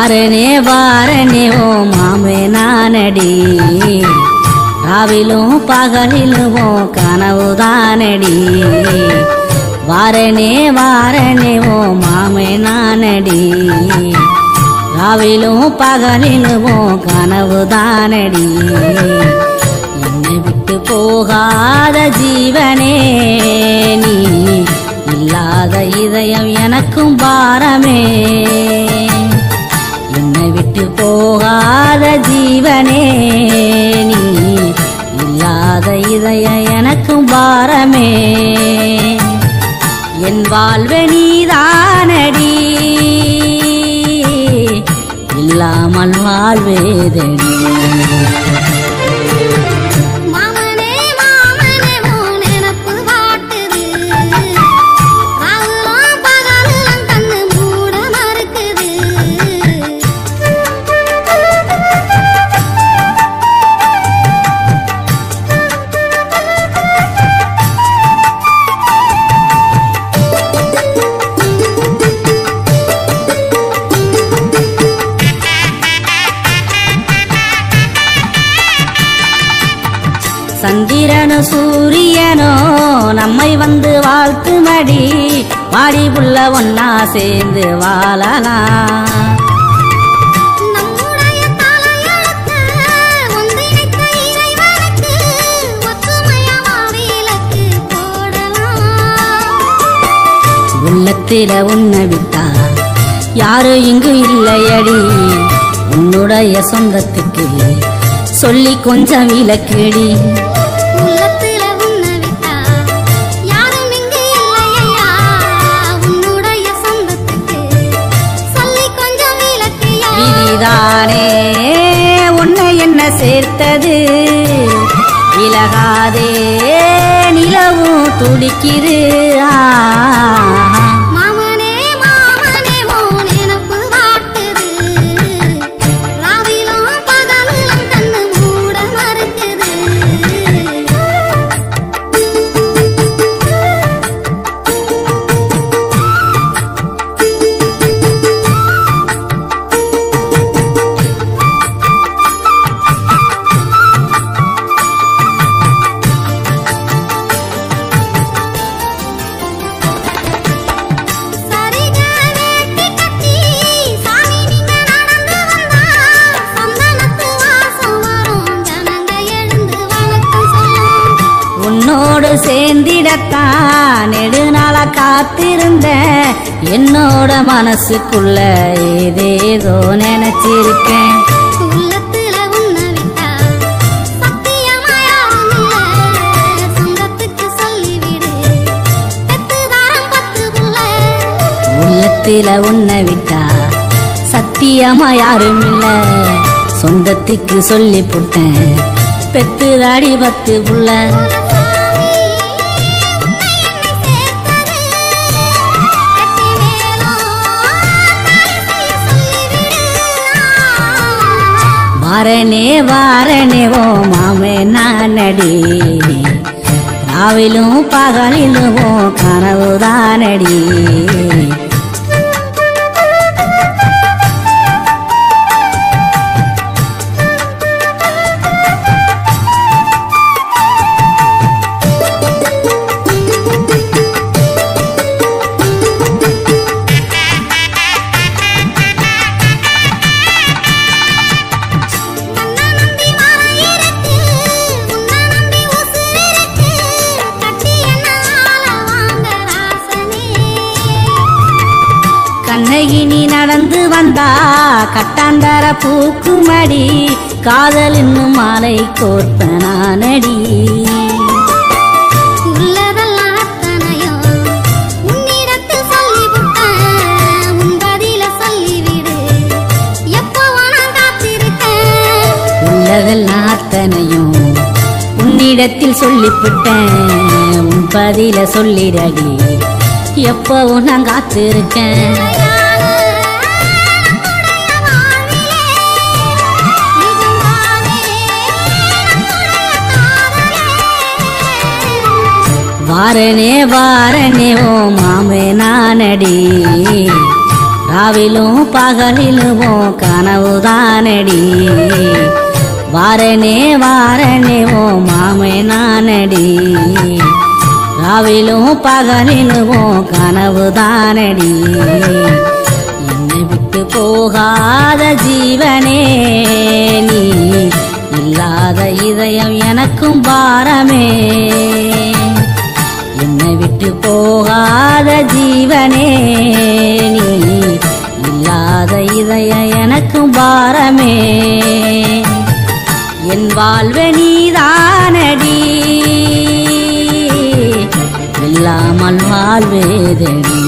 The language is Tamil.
வாரனே வாரனே ஓ மாமே நானடி ராவிலும் பகலிலும் ஓ கனவுதானடி வாரனே வாரனே ஓ மாமே நானடி ராவிலும் பகலிலும் ஓ கனவுதானடி என்னை விட்டு போகாத ஜீவனே நீ இல்லாத இதயம் எனக்கும் பாரமே என்னை விட்டு போகாத ஜீவனே நீ இல்லாத இதயம் எனக்கும் பாரமே என் வாழ்வே நீதானடி இல்லாமல் வாழ்வேதடி மாமனே மாமனே உன் நினப்பு வாட்டுது ராவுலாம் பகலும் கண்ணு மூட மறுக்குது சந்திரனோ சூரியனோ நம்மை வந்து வாழ்த்து மடி வாடி புள்ள ஒன்னா சேர்ந்து வாழலாம் நம்முடைய தலையெழுத்து ஒன்றிணைத்த இறைவனுக்கு ஒத்துமையா விளக்கு போடலாம் உள்ளத்தில உன்னை விட்டா யாரும் இங்கு இல்லையடி உன்னுடைய சொந்தத்துக்கு சொல்லி கொஞ்சம் விளக்கடி உள்ளத்துல உன்னை விட்டா யாரும் இங்கு இல்லையா உன்னுடைய சொந்தத்துக்கு சொல்லி கொஞ்சம் விளக்கையா விதிதானே உன்னை என்ன சேர்த்தது விலகாதே நிலவும் துடிக்குது ஆ. மாமனே மாமனே உன் நினப்பு வாட்டுது ராவிலும் பகலும் கண்ணு மூட மறுக்குது சரிக வேட்டி கட்டி சாமி நீங்க நடந்து வந்தா சந்தனத்து வாசம் வரும் ஜனங்க எழுந்து வணக்கம் சொல்லும் உன்னோடு சேர்ந்திடத்தான் நெடுநாள காத்திருந்த என்னோட மனசுக்குள்ள ஏதேதோ நினைச்சிருக்கேன் உள்ளத்துல உன்னை விட்டா சத்தியமா யாரும் இல்ல சொந்தத்துக்கு சொல்லிவிடு பெத்து தாரம் பத்து புள்ள உள்ளத்தில உன்னை விட்டா சத்தியமா யாரும் இல்ல சொந்தத்துக்கு சொல்லி புட்டேன் பெத்து தாடி பத்து புள்ள வாரனே வாரனே ஓ மாமே நானடி ராவிலும் பகலிலும் ஓ கனவுதானடி கண்ணகி நீ நடந்து வந்தா கட்டாந்தர பூக்குமடி காதல் இன்னும் மாலை கோர்ப்பனானடி உள்ளதெல்லாம் அத்தனையும் உன்னிடத்தில் சொல்லிவிட்டேன் உன் பதில சொல்லிவிடு எப்போ நான் காத்திருக்கேன் உள்ளதெல்லாம் அத்தனையும் உன்னிடத்தில் சொல்லிவிட்டேன் உன் பதில சொல்லிடடி எப்பவும் நான் காத்திருக்கேன் வாரனே வாரனே ஓ மாமே நானடி ராவிலும் பகலிலும் உன் கனவுதானடி வாரனே வாரனே ஓ மாமே நானடி ராவிலும் பகலிலும் உன் கனவுதானடி என்னை விட்டு போகாத ஜீவனே நீ இல்லாத இதயம் எனக்கும் பாரமே என்னை விட்டு போகாத ஜீவனே நீ இல்லாத இதயம் எனக்கும் பாரமே என் வாழ்வே நீதானடி இல்லாமல் வாழ்வேதடி